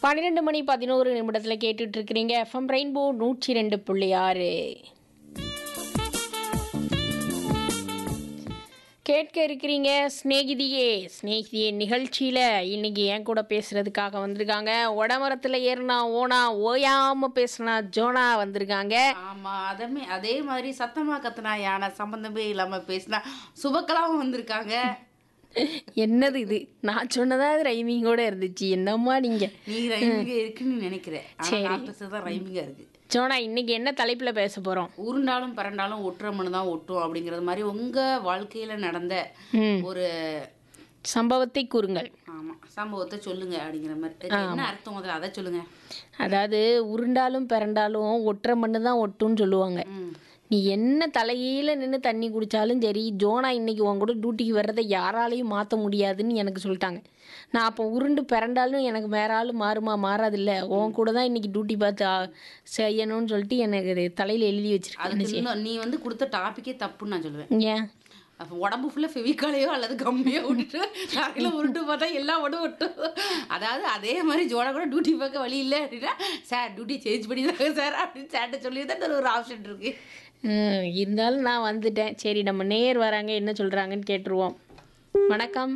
பன்னிரெண்டு மணி பதினோரு நிமிடத்தில் கேட்டுட்டு இருக்கிறீங்க எஃப்எம் ரெயின்போ நூற்றி ரெண்டு புள்ளி ஆறு கேட்க இருக்கிறீங்க ஸ்நேகிதியே ஸ்நேகிதியே நிகழ்ச்சியில் இன்னைக்கு என் கூட பேசுறதுக்காக வந்திருக்காங்க உடமரத்தில் ஏறினா ஓனா ஓயாம பேசினா ஜோனா வந்திருக்காங்க ஆமா அதமே அதே மாதிரி சத்தமா கத்துனா யானை சம்பந்தமே இல்லாம பேசினா சுபக்கலாவும் வந்திருக்காங்க என்னது இது நான் சொன்னதா அது ரைமிங்கோட இருந்துச்சு என்னம்மா நீங்க நீ ரைமிங்க இருக்குன்னு நினைக்கிறேன் ஆனா சரி. நான் பேசுறதுதான் ரைமிங்கா இருக்கு ஜோனா இன்னைக்கு என்ன தலைப்பில் பேச போகிறோம் உருண்டாலும் பரண்டாலும் ஒட்டுற மண்ணு தான் ஒட்டும் அப்படிங்கிறது மாதிரி உங்க வாழ்க்கையில நடந்த ம் ஒரு சம்பவத்தை கூறுங்கள் ஆமா சம்பவத்தை சொல்லுங்க அப்படிங்கிற மாதிரி இதுக்கு என்ன அர்த்தம் முதல்ல அதை சொல்லுங்க அதாவது உருண்டாலும் பிறண்டாலும் ஒட்டுற மண்ணு தான் ஒட்டும்னு சொல்லுவாங்க ம். நீ என்ன தலையில நின்று தண்ணி குடிச்சாலும் சரி ஜோனா இன்னைக்கு உன் கூட டியூட்டிக்கு வர்றதை யாராலையும் மாற்ற முடியாதுன்னு எனக்கு சொல்லிட்டாங்க நான் அப்போ உருண்டு பிறண்டாலும் எனக்கு வேற ஆள் மாறுமா மாறாதில்ல உன் கூட தான் இன்னைக்கு டியூட்டி பார்த்து ஆ, செய்யணும்னு சொல்லிட்டு எனக்கு இது தலையில எழுதி வச்சிருக்கேன் அதுக்கு இன்னும் நீ வந்து கொடுத்த டாபிக்கே தப்புன்னு நான் சொல்லுவேன் ஏன் அப்போ உடம்பு ஃபுல்லாக ஃபெவிக்காலையோ அல்லது கம்மியோ விட்டுட்டு தலையில் உருட்டு பார்த்தா எல்லாம் உடம்பு விட்டும் அதாவது அதே மாதிரி ஜோடா கூட டியூட்டி பார்க்க வழி இல்லை அப்படின்னா சார் டியூட்டி சேஞ்ச் பண்ணி தாங்க சார் அப்படின்னு சேட்டை சொல்லி தான் ஒரு ஆப்ஷன் இருக்கு ம், இருந்தாலும் நான் வந்துட்டேன் சரி நம்ம நேர் வராங்க என்ன சொல்றாங்கன்னு கேட்டுருவோம் வணக்கம்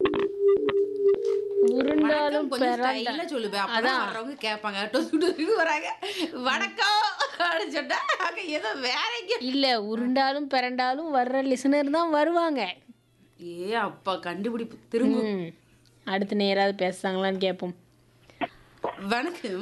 உருண்டாலும் வணக்கம் கொஞ்சம் பிறண்டா ஸ்டைலாக சொல்லுவேன் அப்பதான் வர்றவங்க கேட்பாங்க டொசு டொசுன்னு வராங்க வணக்கம் அப்படின்னு சொன்னா அங்க ஏதோ வேற எங்கேயோ இல்ல உருண்டாலும் பிறண்டாலும் வர்ற லிசனர் தான் வருவாங்க ஏ அப்பா கண்டுபிடிப்பு திரும்ப ம் அடுத்து நேராவது பேசுறாங்களான்னு கேட்போம் வணக்கம்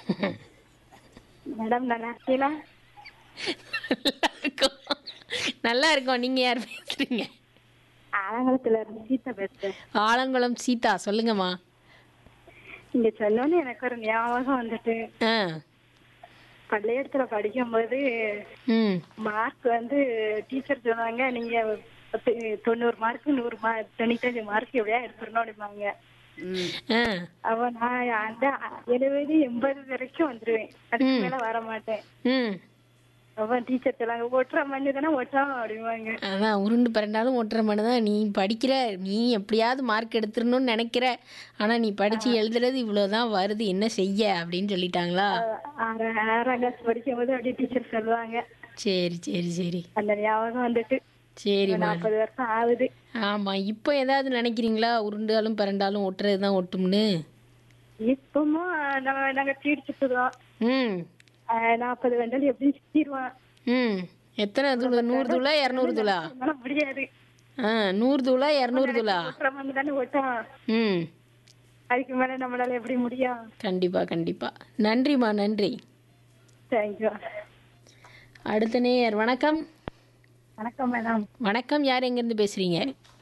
மேடம் நல்லா இருக்கீங்களா நல்லா இருக்கோம் நல்லா இருக்கோம் நீங்க யார் பேசுறீங்க ஆலங்குளத்துல இருந்து சீதா பேசுறேன் ஆலங்குளம் சீதா சொல்லுங்கம்மா நீங்க சொன்னோன்னு எனக்கு ஒரு ஞாபகம் வந்துட்டு ஆ பள்ளியிடத்துல படிக்கும்போது ம் மார்க் வந்து டீச்சர் சொன்னாங்க நீங்க பத்து- தொண்ணூறு மார்க் நூறு மார்க் தொண்ணூத்தஞ்சு மார்க் எப்படியா எடுத்துடணும் அப்படிம்பாங்க ம் ஆ அவ நான் அந்த எழுபது எண்பது வரைக்கும் வந்துருவேன் அதுக்கு மேல வர மாட்டேன் ம் அவன் டீச்சர் சொல்லாங்க ஒட்டுற மண்ணு தானே ஒட்டாம அப்படிம்பாங்க அதான் உருண்டு பிறண்டாலும் ஒட்டுற மாதிரி தான் நீ படிக்கிற நீ எப்படியாவது மார்க் எடுத்துடணும்னு நினைக்கிற ஆனால் நீ படித்து எழுதுறது இவ்வளோதான் வருது என்ன செய்ய அப்படின்னு சொல்லிட்டாங்களா ஆறா- ஆறாம் கிளாஸ் படிக்கும்போது அப்படியே டீச்சர் சொல்லுவாங்க சரி சரி சரி அந்த ஞாபகம் வந்துட்டு சரிம்மா நாற்பது வருஷம் ஆகுது ஆமாம் இப்போ ஏதாவது நினைக்கிறீங்களா உருண்டாலும் பிறண்டாலும் ஒட்டுறது தான் ஒட்டும்னு இப்பவும் நம்ம நாங்க சீடு சுத்துறோம் ம் நாற்பது வண்டல் எப்படி சுத்திடுவான் ம் எத்தனை துளா நூறு துளா இரநூறு துளா என்னால முடியாது ஆ நூறு துளா இரநூறு துளா ஒட்டுற மண்ணு தானே ஒட்டும் ம் அதுக்கு மேல நம்மளால எப்படி முடியும் கண்டிப்பாக கண்டிப்பாக நன்றிம்மா நன்றி தேங்க்யூ அடுத்த நேயர் வணக்கம் வணக்கம் மேடம் வணக்கம் யார் எங்கேருந்து பேசுகிறீங்க